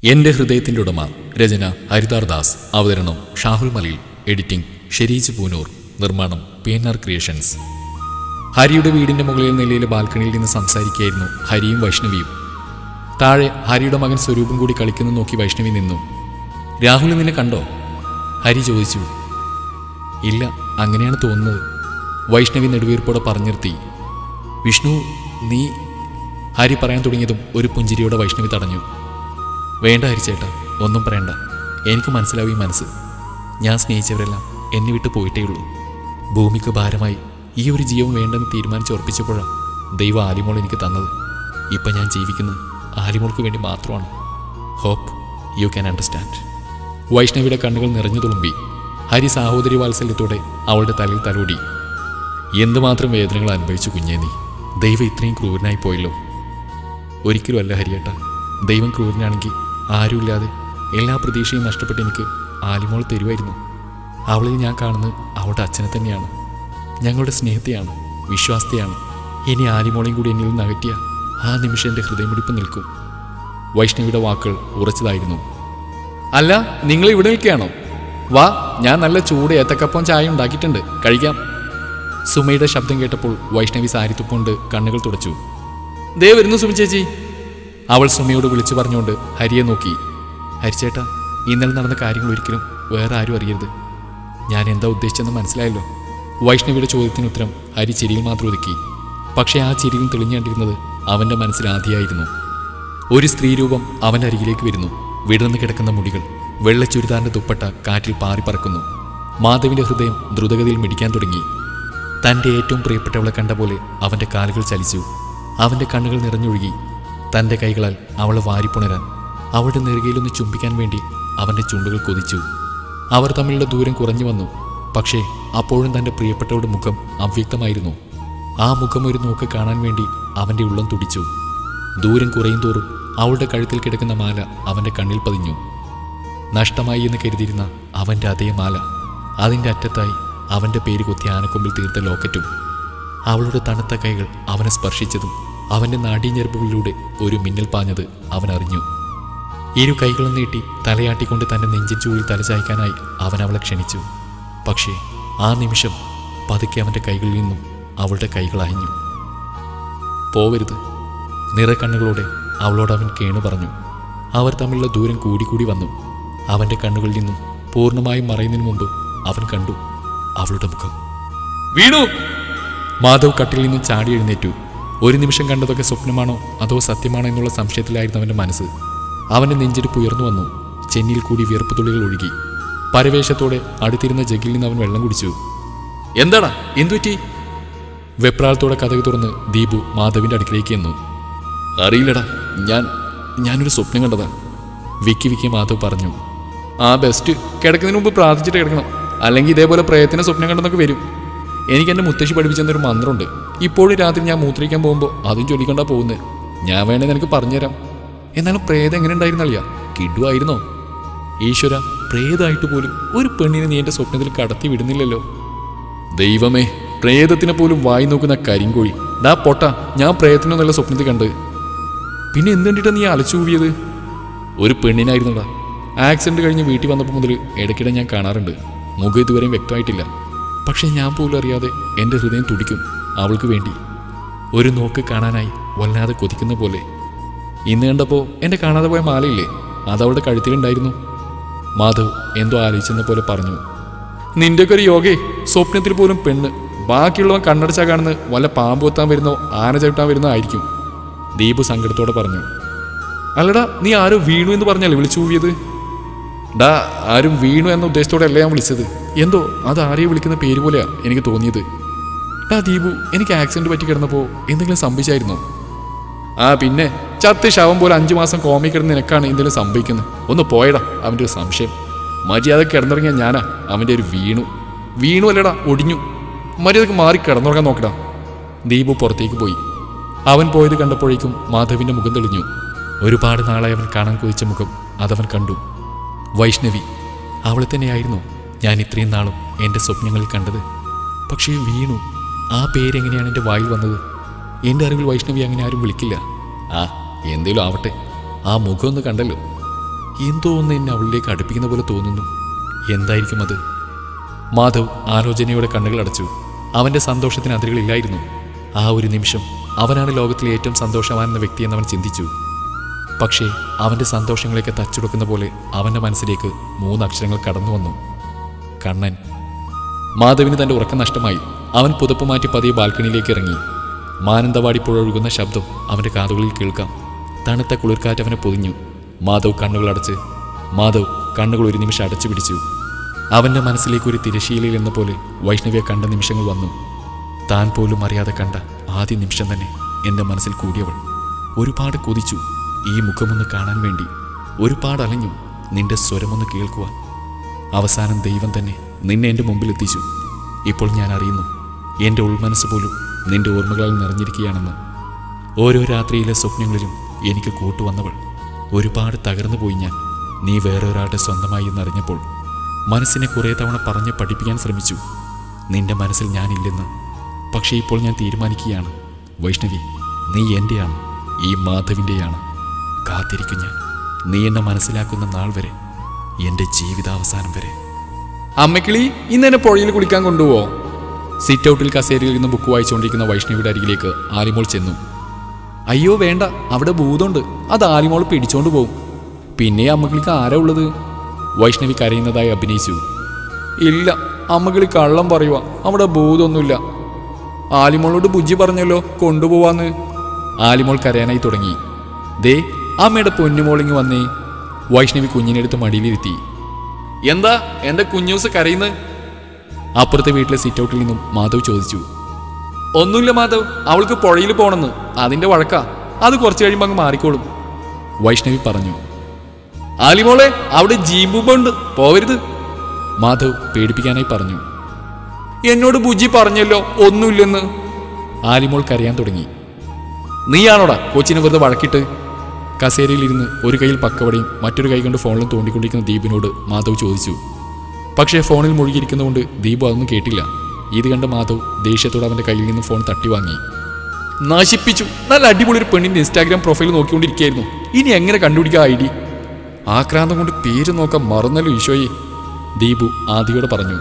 എന്റെ ഹൃദയത്തിന്റെ ഉടമ രചന ഹരിതാർ ദാസ് അവതരണം ഷാഹുൽ മലയിൽ എഡിറ്റിംഗ് ഷെരീജ് പൂനൂർ നിർമ്മാണം പി എൻ ആർ ക്രിയേഷൻസ് ഹരിയുടെ വീടിന്റെ മുകളിൽ നിലയിലെ ബാൽക്കണിയിൽ നിന്ന് സംസാരിക്കുകയായിരുന്നു ഹരിയും വൈഷ്ണവിയും താഴെ ഹരിയുടെ മകൻ സ്വരൂപം കൂടി കളിക്കുന്നു നോക്കി വൈഷ്ണവി നിന്നു രാഹുൽ നിന്നെ കണ്ടോ ഹരി ചോദിച്ചു ഇല്ല അങ്ങനെയാണ് തോന്നുന്നത് വൈഷ്ണവി നെടുവീർപ്പോടെ പറഞ്ഞു നിർത്തി വിഷ്ണു നീ ഹരി പറയാൻ തുടങ്ങിയതും ഒരു പുഞ്ചിരിയോടെ വൈഷ്ണവി തടഞ്ഞു വേണ്ട ഹരിച്ചേട്ടാ ഒന്നും പറയണ്ട എനിക്ക് മനസ്സിലാവും ഈ മനസ്സ് ഞാൻ സ്നേഹിച്ചവരെല്ലാം എന്നെ വിട്ട് പോയിട്ടേ ഉള്ളൂ ഭൂമിക്ക് ഭാരമായി ഈ ഒരു ജീവൻ വേണ്ടെന്ന് തീരുമാനിച്ചുറപ്പിച്ചപ്പോഴാണ് ദൈവം ആലിമോൾ എനിക്ക് തന്നത് ഇപ്പം ഞാൻ ജീവിക്കുന്നത് ആലിമോൾക്ക് വേണ്ടി മാത്രമാണ് ഹോപ്പ് യു ക്യാൻ അണ്ടർസ്റ്റാൻഡ് വൈഷ്ണവിയുടെ കണ്ണുകൾ നിറഞ്ഞു തുളുമ്പി ഹരി സാഹോദര്യ വാത്സല്യത്തോടെ അവളുടെ തലയിൽ തലോടി എന്തുമാത്രം വേദനകൾ അനുഭവിച്ചു കുഞ്ഞേ നീ ദൈവം ഇത്രയും ക്രൂരനായി പോയല്ലോ ഒരിക്കലും അല്ല ഹരിയേട്ട ദൈവം ക്രൂരനാണെങ്കിൽ ആരുമില്ലാതെ എല്ലാ പ്രതീക്ഷയും നഷ്ടപ്പെട്ട് എനിക്ക് ആലിമോൾ തരുമായിരുന്നു അവളിൽ ഞാൻ കാണുന്നത് അവളുടെ അച്ഛനെ തന്നെയാണ് ഞങ്ങളുടെ സ്നേഹത്തെയാണ് വിശ്വാസത്തെയാണ് ഇനി ആലിമോളെയും കൂടി എന്നിൽ നിന്ന് അകറ്റിയ ആ നിമിഷം എൻ്റെ ഹൃദയമിടിപ്പ് നിൽക്കും വൈഷ്ണവിയുടെ വാക്കുകൾ ഉറച്ചതായിരുന്നു അല്ല നിങ്ങൾ ഇവിടെ നിൽക്കുകയാണോ വാ ഞാൻ നല്ല ചൂട് ഏത്തക്കപ്പം ചായ ഉണ്ടാക്കിയിട്ടുണ്ട് കഴിക്കാം സുമയുടെ ശബ്ദം കേട്ടപ്പോൾ വൈഷ്ണവി സാരിത്തുപ്പുണ്ട് കണ്ണുകൾ തുടച്ചു ദേ വരുന്നു സുമി ചേച്ചി അവൾ സുമയോട് വിളിച്ചു പറഞ്ഞുകൊണ്ട് ഹരിയെ നോക്കി ഹരിച്ചേട്ടാ ഇന്നലെ നടന്ന കാര്യങ്ങൾ ഒരിക്കലും വേറെ ആരും അറിയരുത് ഞാൻ എന്താ ഉദ്ദേശിച്ചെന്ന് മനസ്സിലായല്ലോ വൈഷ്ണവിയുടെ ചോദ്യത്തിന് ഉത്തരം ഹരി ചിരിയിൽ മാത്രം ഒതുക്കി പക്ഷേ ആ ചിരിയിൽ തെളിഞ്ഞുകൊണ്ടിരുന്നത് അവൻ്റെ മനസ്സിൽ ആദ്യമായിരുന്നു ഒരു സ്ത്രീരൂപം അവൻ്റെ അരികിലേക്ക് വരുന്നു വിടർന്നു കിടക്കുന്ന മുടികൾ വെള്ള ചുരിദാറിന്റെ ദുപ്പട്ട കാറ്റിൽ പാറി പറക്കുന്നു മാധവിന്റെ ഹൃദയം ദ്രുതഗതിയിൽ മിടിക്കാൻ തുടങ്ങി തൻ്റെ ഏറ്റവും പ്രിയപ്പെട്ടവളെ കണ്ട പോലെ അവൻ്റെ കാലുകൾ ചലിച്ചു അവൻ്റെ കണ്ണുകൾ നിറഞ്ഞൊഴുകി തൻ്റെ കൈകളാൽ അവളെ വാരിപ്പുണരാൻ അവളുടെ നെറുകയിലൊന്ന് ചുംബിക്കാൻ വേണ്ടി അവൻ്റെ ചുണ്ടുകൾ കൊതിച്ചു അവർ തമ്മിലുള്ള ദൂരം കുറഞ്ഞു വന്നു പക്ഷേ അപ്പോഴും തൻ്റെ പ്രിയപ്പെട്ടവളുടെ മുഖം അവ്യക്തമായിരുന്നു ആ മുഖം ഒരു നോക്ക് കാണാൻ വേണ്ടി അവൻ്റെ ഉള്ളം തുടിച്ചു ദൂരം കുറയും തോറും അവളുടെ കഴുത്തിൽ കിടക്കുന്ന മാല അവൻ്റെ കണ്ണിൽ പതിഞ്ഞു നഷ്ടമായി എന്ന് കരുതിയിരുന്ന അവൻ്റെ അതേ മാല അതിൻ്റെ അറ്റത്തായി അവൻ്റെ പേര് കുത്തി ആനക്കൊമ്പിൽ തീർത്ത ലോക്കറ്റും അവളുടെ തണുത്ത കൈകൾ അവനെ സ്പർശിച്ചതും അവൻ്റെ നാഡീഞ്ഞെറുപ്പുകളിലൂടെ ഒരു മിന്നൽ പാഞ്ഞത് അവൻ അറിഞ്ഞു ഇരു കൈകളും നീട്ടി തലയാട്ടിക്കൊണ്ട് തൻ്റെ നെഞ്ചിൻ ചൂളിൽ തലചായ്ക്കാനായി അവൻ അവളെ ക്ഷണിച്ചു പക്ഷേ ആ നിമിഷം പതുക്കെ അവൻ്റെ കൈകളിൽ നിന്നും അവളുടെ കൈകൾ അയഞ്ഞു പോവരുത് നിറക്കണ്ണുകളോടെ അവളോട് അവൻ കേണു പറഞ്ഞു അവർ തമ്മിലുള്ള ദൂരം കൂടിക്കൂടി വന്നു അവൻ്റെ കണ്ണുകളിൽ നിന്നും പൂർണ്ണമായും മറയുന്നതിന് മുമ്പ് അവൻ കണ്ടു അവളുടെ മുഖം വീണു മാധവ് കട്ടിൽ നിന്നും ചാടി എഴുന്നേറ്റു ഒരു നിമിഷം കണ്ടതൊക്കെ സ്വപ്നമാണോ അതോ സത്യമാണോ എന്നുള്ള സംശയത്തിലായിരുന്നു അവൻ്റെ മനസ്സ് അവൻ്റെ നെഞ്ചിടിപ്പ് ഉയർന്നു വന്നു ചെന്നിയിൽ കൂടി വിയർപ്പ് തുള്ളികൾ ഒഴുകി പരവേശത്തോടെ അടുത്തിരുന്ന ജഗിൽ നിന്ന് അവൻ വെള്ളം കുടിച്ചു എന്താടാ എന്തുപറ്റി വെപ്രാളത്തോടെ കഥക് തുറന്ന് ദീപു മാധവിന്റെ അടുക്കിലേക്ക് എന്നു അറിയില്ലടാ ഞാൻ ഞാനൊരു സ്വപ്നം കണ്ടതാ വിക്കി വിക്കി മാധവ് പറഞ്ഞു ആ ബെസ്റ്റ് കിടക്കുന്നതിന് മുമ്പ് പ്രാർത്ഥിച്ചിട്ട് കിടക്കണം അല്ലെങ്കിൽ ഇതേപോലെ പ്രയത്ന സ്വപ്നം കണ്ടെന്നൊക്കെ വരും എനിക്ക് എൻ്റെ മുത്തശ്ശി പഠിപ്പിച്ചെന്നൊരു മന്ത്രമുണ്ട് ഇപ്പോഴും രാത്രി ഞാൻ മൂത്രിക്കാൻ പോകുമ്പോൾ അതും ചൊല്ലിക്കൊണ്ടാ പോകുന്നത് ഞാൻ വേണേ നിനക്ക് പറഞ്ഞുതരാം എന്നാലും പ്രേതം എങ്ങനെ ഉണ്ടായിരുന്നളിയാ കിടുവായിരുന്നോ ഈശ്വര പ്രേതമായിട്ട് പോലും ഒരു പെണ്ണിനെ നീ എൻ്റെ സ്വപ്നത്തിൽ കടത്തി വിടുന്നില്ലല്ലോ ദൈവമേ പ്രേതത്തിനെ പോലും വായി നോക്കുന്ന കരിങ്കോഴി ഡാ പൊട്ട ഞാൻ പ്രേതത്തിനൊന്നല്ല സ്വപ്നത്തിൽ കണ്ട് പിന്നെ എന്ത് കണ്ടിട്ടാ നീ അലച്ചു കൂവിയത് ഒരു പെണ്ണിനായിരുന്നടാ ആക്സിഡന്റ് കഴിഞ്ഞ് വീട്ടിൽ വന്നപ്പോൾ മുതൽ ഇടയ്ക്കിടെ ഞാൻ കാണാറുണ്ട് മുഖം ഇതുവരെയും വ്യക്തമായിട്ടില്ല പക്ഷേ ഞാൻ പോലും അറിയാതെ എൻ്റെ ഹൃദയം തുടിക്കും അവൾക്ക് വേണ്ടി ഒരു നോക്ക് കാണാനായി വല്ലാതെ കൊതിക്കുന്ന പോലെ ഇന്ന് കണ്ടപ്പോൾ എൻ്റെ കാണാതെ പോയ മാലയില്ലേ അതവളുടെ കഴുത്തിലുണ്ടായിരുന്നു മാധവ് എന്തോ ആലോചിച്ചെന്ന പോലെ പറഞ്ഞു നിന്റെയൊക്കെ ഒരു യോഗേ സ്വപ്നത്തിൽ പോലും പെണ്ണ് ബാക്കിയുള്ളവൻ കണ്ണടച്ചാ കാണുന്നത് വല്ല പാമ്പ് കൊത്താൻ വരുന്നോ ആന ചവിട്ടാൻ വരുന്നോ ആയിരിക്കും ദീപു സങ്കടത്തോടെ പറഞ്ഞു അല്ലടാ നീ ആരോ വീണു എന്ന് പറഞ്ഞല്ലേ വിളിച്ചു കൂവിയത് ഡാ ആരും വീണു എന്ന ഉദ്ദേശത്തോടെ അല്ല ഞാൻ വിളിച്ചത് എന്തോ അത് ആരെയും വിളിക്കുന്ന പേര് പോലെയാ എനിക്ക് തോന്നിയത് ഡാ ദീപു എനിക്ക് ആക്സിഡന്റ് പറ്റി കിടന്നപ്പോൾ എന്തെങ്കിലും സംഭവിച്ചായിരുന്നോ ആ പിന്നെ ചത്ത് ശവം പോലെ അഞ്ചു മാസം കോമി കിടന്ന് നിനക്കാണ് എന്തെങ്കിലും സംഭവിക്കുന്നത് ഒന്ന് പോയടാ അവൻ്റെ ഒരു സംശയം മര്യാദ കിടന്നിറങ്ങിയ ഞാനാ അവൻ്റെ ഒരു വീണു വീണു അല്ലടാ ഒടിഞ്ഞു മര്യാദക്ക് മാറി കിടന്നുറങ്ങാൻ നോക്കടാ ദീപു പുറത്തേക്ക് പോയി അവൻ പോയത് കണ്ടപ്പോഴേക്കും മാധവിൻ്റെ മുഖം തെളിഞ്ഞു ഒരുപാട് നാളായി അവൻ കാണാൻ കൊതിച്ച മുഖം അതവൻ കണ്ടു വൈഷ്ണവി അവളെ തന്നെയായിരുന്നു ഞാൻ ഇത്രയും നാളും എൻ്റെ സ്വപ്നങ്ങളിൽ കണ്ടത് പക്ഷേ വീണു ആ പേരെങ്ങനെയാണ് എൻ്റെ വായിൽ വന്നത് എൻ്റെ അറിവിൽ വൈഷ്ണവി അങ്ങനെ ആരും വിളിക്കില്ല ആ എന്തേലും ആവട്ടെ ആ മുഖം ഒന്ന് കണ്ടല്ലോ എന്തോ ഒന്ന് എന്നെ അവളിലേക്ക് അടുപ്പിക്കുന്ന പോലെ തോന്നുന്നു എന്തായിരിക്കും അത് മാധവ് ആലോചനയോടെ കണ്ണുകൾ അടച്ചു അവന്റെ സന്തോഷത്തിന് അതിരുകളില്ലായിരുന്നു ആ ഒരു നിമിഷം അവനാണ് ലോകത്തിലെ ഏറ്റവും സന്തോഷവാനെന്ന വ്യക്തിയെന്ന് അവൻ ചിന്തിച്ചു പക്ഷേ അവന്റെ സന്തോഷങ്ങളെയൊക്കെ തച്ചുടക്കുന്ന പോലെ അവന്റെ മനസ്സിലേക്ക് മൂന്ന് അക്ഷരങ്ങൾ കടന്നു വന്നു കണ്ണൻ മാധവിന് തന്റെ ഉറക്കം നഷ്ടമായി അവൻ പുതപ്പ് മാറ്റി പതിയെ ബാൽക്കണിയിലേക്ക് ഇറങ്ങി മാനന്തവാടി പുഴ ഒഴുകുന്ന ശബ്ദം അവന്റെ കാതുകളിൽ കേൾക്കാം തണുത്ത കുളിർക്കാറ്റ് അവനെ പൊതിഞ്ഞു മാധവ് കണ്ണുകൾ അടച്ച് മാധവ് കണ്ണുകൾ ഒരു നിമിഷം അടച്ചു പിടിച്ചു അവന്റെ മനസ്സിലേക്ക് ഒരു തിരശീലയിൽ എന്ന പോലെ വൈഷ്ണവിയെ കണ്ട നിമിഷങ്ങൾ വന്നു താൻ പോലും അറിയാതെ കണ്ട ആദ്യ നിമിഷം തന്നെ എൻ്റെ മനസ്സിൽ കൂടിയവൾ ഒരുപാട് കൊതിച്ചു ഈ മുഖമൊന്ന് കാണാൻ വേണ്ടി ഒരുപാട് അലഞ്ഞു നിന്റെ സ്വരമൊന്ന് കേൾക്കുവാൻ അവസാനം ദൈവം തന്നെ നിന്നെ എൻ്റെ മുമ്പിൽ എത്തിച്ചു ഇപ്പോൾ ഞാൻ അറിയുന്നു എൻ്റെ ഉൾമനസ്സ് പോലും നിന്റെ ഓർമ്മകളാൽ നിറഞ്ഞിരിക്കുകയാണെന്ന് ഓരോ രാത്രിയിലെ സ്വപ്നങ്ങളിലും എനിക്ക് കൂട്ടുവന്നവൾ ഒരുപാട് തകർന്നു പോയി ഞാൻ നീ വേറെ ഒരാളുടെ സ്വന്തമായി എന്നറിഞ്ഞപ്പോൾ മനസ്സിനെ കുറേ തവണ പറഞ്ഞ് പഠിപ്പിക്കാൻ ശ്രമിച്ചു നിന്റെ മനസ്സിൽ ഞാനില്ലെന്ന് പക്ഷേ ഇപ്പോൾ ഞാൻ തീരുമാനിക്കുകയാണ് വൈഷ്ണവി നീ എൻ്റെയാണ് ഈ മാധവിൻ്റെയാണ് കാത്തിരിക്കും ഞാൻ നീ എന്നെ മനസ്സിലാക്കുന്ന നാൾ വരെ എൻ്റെ ജീവിതാവസാനം വരെ അമ്മക്കിളി ഇന്ന് എന്നെ പുഴയിൽ കുളിക്കാൻ കൊണ്ടുപോവോ സിറ്റ് ഔട്ടിൽ കസേരയിൽ നിന്ന് ബുക്ക് വായിച്ചുകൊണ്ടിരിക്കുന്ന വൈഷ്ണവിയുടെ അരികിലേക്ക് ആലിമോൾ ചെന്നു അയ്യോ വേണ്ട അവിടെ ഭൂതമുണ്ട് അത് ആലിമോൾ പിടിച്ചോണ്ട് പോകും പിന്നെ അമ്മക്കിളിക്ക് ആരാ ഉള്ളത് വൈഷ്ണവി കരയുന്നതായി അഭിനയിച്ചു ഇല്ല അമ്മക്കിളി കള്ളം പറയുക അവിടെ ഭൂതമൊന്നുമില്ല ആലിമോളോട് ബുജ്ജി പറഞ്ഞല്ലോ കൊണ്ടുപോവാന്ന് ആലിമോൾ കരയാനായി തുടങ്ങി ദേ അമ്മയുടെ പൊന്നുമോളിങ് വന്നേ വൈഷ്ണവി കുഞ്ഞിനെടുത്ത് മടിയിലിരുത്തി എന്താ എന്റെ കുഞ്ഞൂസ് കരയുന്നത് അപ്പുറത്തെ വീട്ടിലെ സിറ്റ് ഔട്ടിൽ നിന്നും മാധവ് ചോദിച്ചു ഒന്നുമില്ല മാധവ് അവൾക്ക് പുഴയിൽ പോണെന്ന് അതിന്റെ വഴക്കാ അത് കുറച്ച് കഴിയുമ്പോൾ അങ്ങ് മാറിക്കോളും വൈഷ്ണവി പറഞ്ഞു ആലിമോളെ അവിടെ ജീമ്പുണ്ട് പോവരുത് മാധവ് പേടിപ്പിക്കാനായി പറഞ്ഞു എന്നോട് ബുജി പറഞ്ഞല്ലോ ഒന്നുമില്ലെന്ന് ആലിമോൾ കരയാൻ തുടങ്ങി നീയാണോടാ കൊച്ചിനെ വെറുതെ വഴക്കിട്ട് കസേരയിലിരുന്ന് ഒരു കൈയിൽ പക്കവടയും മറ്റൊരു കൈ കൊണ്ട് ഫോണിലും തോണ്ടിക്കൊണ്ടിരിക്കുന്ന ദീപിനോട് മാധവ് ചോദിച്ചു പക്ഷേ ഫോണിൽ മുഴുകിയിരിക്കുന്നതുകൊണ്ട് ദീപു അതൊന്നും കേട്ടില്ല ഇത് കണ്ട മാധവ് ദേഷ്യത്തോടെ അവന്റെ കയ്യിൽ നിന്ന് ഫോൺ തട്ടി വാങ്ങി നശിപ്പിച്ചു നല്ല അടിപൊളി ഒരു പെണ്ണിന്റെ ഇൻസ്റ്റാഗ്രാം പ്രൊഫൈൽ നോക്കിക്കൊണ്ടിരിക്കുകയായിരുന്നു ഇനി എങ്ങനെ കണ്ടുപിടിക്കുക ഐ ഡി ആക്രാന്തം കൊണ്ട് പേര് നോക്കാൻ മറന്നല്ലോ ഈശോയെ ദീപു ആദിയോട് പറഞ്ഞു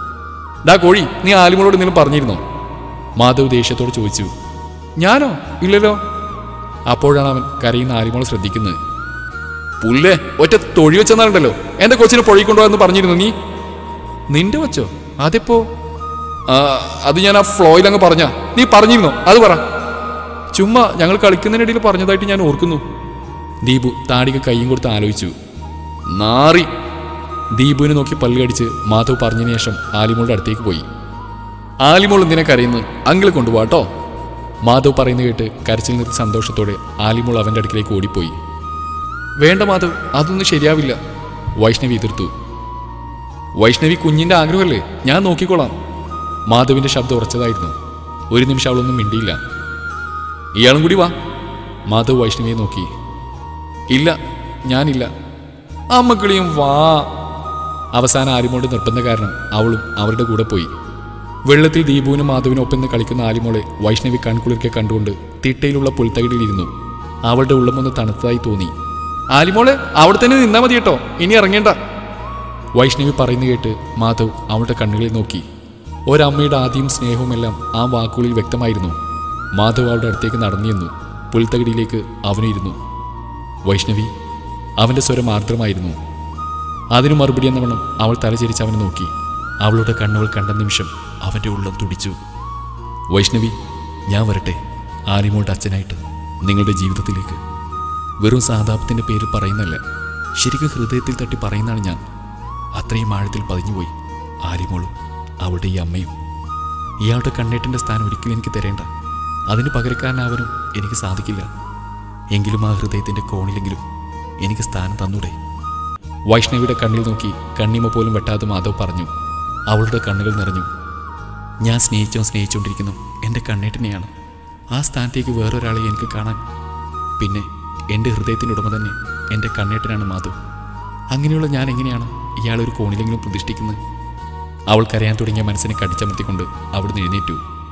ഡാ കോഴി നീ ആലിമോളോട് എന്തെങ്കിലും പറഞ്ഞിരുന്നോ മാധവ് ദേഷ്യത്തോട് ചോദിച്ചു ഞാനോ ഇല്ലല്ലോ അപ്പോഴാണ് അവൻ കരയുന്ന ആലിമോൾ ശ്രദ്ധിക്കുന്നത് പുല്ലേ ഒറ്റ തൊഴി വെച്ചെന്നാലുണ്ടല്ലോ എന്റെ കൊച്ചിനെ പുഴയിൽ കൊണ്ടുപോകാന്ന് പറഞ്ഞിരുന്നു നീ നിന്റെ വച്ചോ അതെപ്പോ ആ, അത് ഞാൻ ആ ഫ്ലോയിൽ അങ്ങ് പറഞ്ഞ നീ പറഞ്ഞിരുന്നോ അത് പറ ചുമ്മാ ഞങ്ങൾ കളിക്കുന്നതിനിടയിൽ പറഞ്ഞതായിട്ട് ഞാൻ ഓർക്കുന്നു ദീപു താടിക കൈയും കൊടുത്ത് ആലോചിച്ചു നാറി ദീപുവിനെ നോക്കി പല്ലുകടിച്ച് മാധവ് പറഞ്ഞതിന് ശേഷം ആലിമോളുടെ അടുത്തേക്ക് പോയി ആലിമോൾ എന്തിനെ കരയുന്നു അങ്കിൾ കൊണ്ടുപോകാട്ടോ മാധവ് പറയുന്നത് കേട്ട് കരച്ചിൽ നിർത്തി സന്തോഷത്തോടെ ആലിമോൾ അവൻ്റെ അടുക്കിലേക്ക് ഓടിപ്പോയി വേണ്ട മാധവ് അതൊന്നും ശരിയാവില്ല വൈഷ്ണവി എതിർത്തു വൈഷ്ണവി കുഞ്ഞിന്റെ ആഗ്രഹമല്ലേ ഞാൻ നോക്കിക്കോളാം മാധവിന്റെ ശബ്ദം ഉറച്ചതായിരുന്നു ഒരു നിമിഷം അവളൊന്നും മിണ്ടിയില്ല ഇയാളും കൂടി വാ മാധവ് വൈഷ്ണവിയെ നോക്കി ഇല്ല ഞാനില്ല അമ്മക്കിളിയും വാ അവസാനം ആലിമോളുടെ നിർബന്ധ കാരണം അവളും അവരുടെ കൂടെ പോയി വെള്ളത്തിൽ ദീപുവിനും മാധവിനും ഒപ്പം നിന്ന് കളിക്കുന്ന ആലിമോളെ വൈഷ്ണവി കൺകുളിർക്കെ കണ്ടുകൊണ്ട് തിട്ടയിലുള്ള പുൽത്തകിടിയിലിരുന്നു അവളുടെ ഉള്ളമൊന്ന് തണുത്തതായി തോന്നി ആലിമോളെ അവിടെ തന്നെ നിന്നാ മതി കേട്ടോ ഇനി ഇറങ്ങേണ്ട വൈഷ്ണവി പറയുന്ന കേട്ട് മാധവ് അവളുടെ കണ്ണുകളിൽ നോക്കി ഒരമ്മയുടെ ആദ്യവും സ്നേഹവും എല്ലാം ആ വാക്കുകളിൽ വ്യക്തമായിരുന്നു മാധവ് അവളുടെ അടുത്തേക്ക് നടന്നു ചെന്നു പുൽത്തകിടിയിലേക്ക് അവനിരുന്നു വൈഷ്ണവി അവന്റെ സ്വരം ആർദ്രമായിരുന്നു അതിനു മറുപടി എന്നവണ്ണം അവൾ തലചരിച്ച് അവനെ നോക്കി അവളുടെ കണ്ണുകൾ കണ്ട നിമിഷം അവന്റെ ഉള്ളം തുടിച്ചു വൈഷ്ണവി ഞാൻ വരട്ടെ ആലിമോളുടെ അച്ഛനായിട്ട് നിങ്ങളുടെ ജീവിതത്തിലേക്ക് വെറും സാതാപത്തിന്റെ പേര് പറയുന്നല്ല ശരിക്കും ഹൃദയത്തിൽ തട്ടി പറയുന്നതാണ് ഞാൻ അത്രയും ആഴത്തിൽ പതിഞ്ഞുപോയി ആലിമോളും അവളുടെ ഈ അമ്മയും ഇയാളുടെ കണ്ണേട്ടിന്റെ സ്ഥാനം ഒരിക്കലും എനിക്ക് തരേണ്ട അതിന് പകരക്കാരനാവാനും എനിക്ക് സാധിക്കില്ല എങ്കിലും ആ ഹൃദയത്തിന്റെ കോണിലെങ്കിലും എനിക്ക് സ്ഥാനം തന്നൂടെ വൈഷ്ണവിയുടെ കണ്ണിൽ നോക്കി കണ്ണിമ പോലും വെട്ടാതെ മാധവ് പറഞ്ഞു അവളുടെ കണ്ണുകൾ നിറഞ്ഞു ഞാൻ സ്നേഹിച്ചോ സ്നേഹിച്ചുകൊണ്ടിരിക്കുന്നു എൻ്റെ കണ്ണേട്ടിനെയാണ് ആ സ്ഥാനത്തേക്ക് വേറൊരാളെ എനിക്ക് കാണാൻ പിന്നെ എൻ്റെ ഹൃദയത്തിൻ്റെ ഉടമ തന്നെ എൻ്റെ കണ്ണേട്ടനാണ് മാധവ് അങ്ങനെയുള്ള ഞാൻ എങ്ങനെയാണ് ഇയാളൊരു കോണിലെങ്കിലും പ്രതിഷ്ഠിക്കുന്നത് അവൾ കരയാൻ തുടങ്ങിയ മനസ്സിനെ കടിച്ചമർത്തിക്കൊണ്ട് അവിടുന്ന് എഴുന്നേറ്റു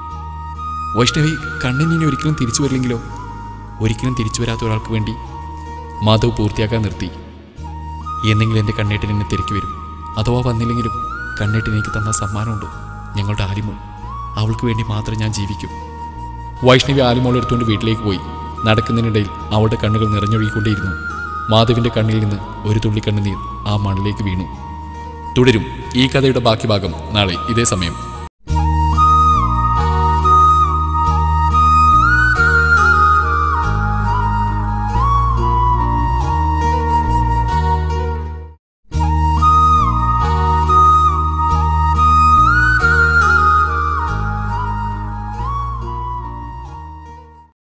വൈഷ്ണവി കണ്ണൻ ഇനി ഒരിക്കലും തിരിച്ചു വരില്ലെങ്കിലോ ഒരിക്കലും തിരിച്ചു വരാത്ത ഒരാൾക്ക് വേണ്ടി മാധവ് പൂർത്തിയാക്കാൻ നിർത്തി എന്നെങ്കിലും എൻ്റെ കണ്ണേട്ടിന് എന്നെ തിരക്കി വരും അഥവാ വന്നില്ലെങ്കിലും കണ്ണേട്ടിന് എനിക്ക് തന്ന സമ്മാനമുണ്ട് ഞങ്ങളുടെ ആലിമോൾ അവൾക്ക് വേണ്ടി മാത്രം ഞാൻ ജീവിക്കും വൈഷ്ണവി ആലിമോൾ എടുത്തുകൊണ്ട് വീട്ടിലേക്ക് പോയി നടക്കുന്നതിനിടയിൽ അവളുടെ കണ്ണുകൾ നിറഞ്ഞൊഴുകിക്കൊണ്ടേയിരുന്നു മാധവിന്റെ കണ്ണിൽ നിന്ന് ഒരു തുള്ളി കണ്ണുനീർ ആ മണ്ണിലേക്ക് വീണു തുടരും ഈ കഥയുടെ ബാക്കി ഭാഗം നാളെ ഇതേ സമയം